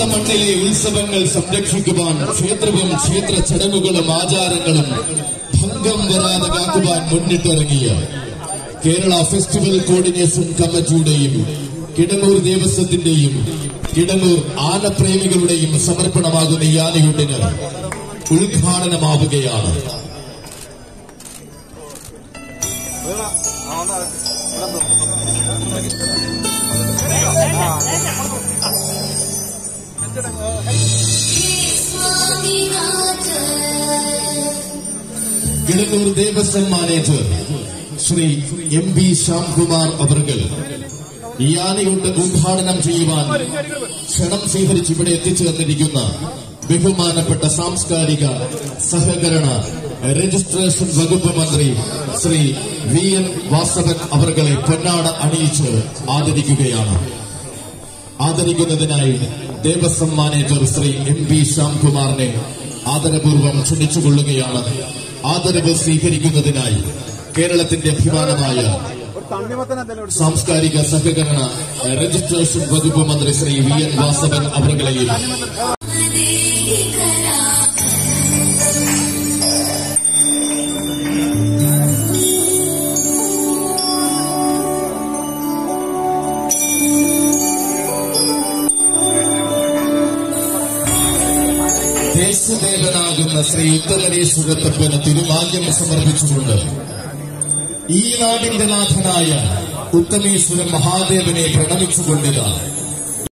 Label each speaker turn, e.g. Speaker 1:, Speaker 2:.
Speaker 1: കേരള മണ്ണിലെ ഉത്സവങ്ങൾ സംരക്ഷിക്കുവാൻ ക്ഷേത്രവും ക്ഷേത്ര ചടങ്ങുകളും ആചാരങ്ങളും ഭംഗം വരാതെ കാക്കുവാൻ മുന്നിട്ടിറങ്ങിയ കേരള ഫെസ്റ്റിവൽ കോർഡിനേഷൻ കമ്മിറ്റിയുടെയും കിടങ്ങൂർ ദേവസ്വത്തിന്റെയും കിടങ്ങൂർ ആനപ്രേമികളുടെയും സമർപ്പണമാകുന്ന ഈ ആനയൂട്ടിന് ഉദ്ഘാടനമാവുകയാണ് Kidangoor Devaswom manager Shri M B Shyamkumar അവർകൾ ഈ ആനയൂട്ട് ഉദ്ഘാടനം ചെയ്യുവാൻ ക്ഷണം സ്വീകരിച്ച് ഇവിടെ എത്തിച്ചു തന്നിരിക്കുന്ന ബഹുമാനപ്പെട്ട സാംസ്കാരിക സഹകരണ രജിസ്ട്രേഷൻ വകുപ്പ് മന്ത്രി ശ്രീ വി എൻ വാസവൻ അവർകളെ പൊന്നാട അണിയിച്ച് ആദരിക്കുകയാണ് ആദരിക്കുന്നതിനായി Devaswom manager Shri M P ശ്യാംകുമാറിനെ ആദരപൂർവ്വം ക്ഷണിച്ചുകൊള്ളുകയാണ് ആദരവ് സ്വീകരിക്കുന്നതിനായി കേരളത്തിന്റെ അഭിമാനമായ സാംസ്കാരിക സഹകരണ രജിസ്ട്രേഷൻ വകുപ്പ് മന്ത്രി ശ്രീ വി എൻ വാസവൻ അവർകളെയും ദേശദേവനാകുന്ന ശ്രീ ഉത്തമരേശ്വരത്തപ്പന് തിരുമാല്യം സമർപ്പിച്ചുകൊണ്ട് ഈ നാടിന്റെ നാഥനായ ഉത്തമേശ്വര മഹാദേവനെ പ്രണമിച്ചുകൊണ്ടിതാണ്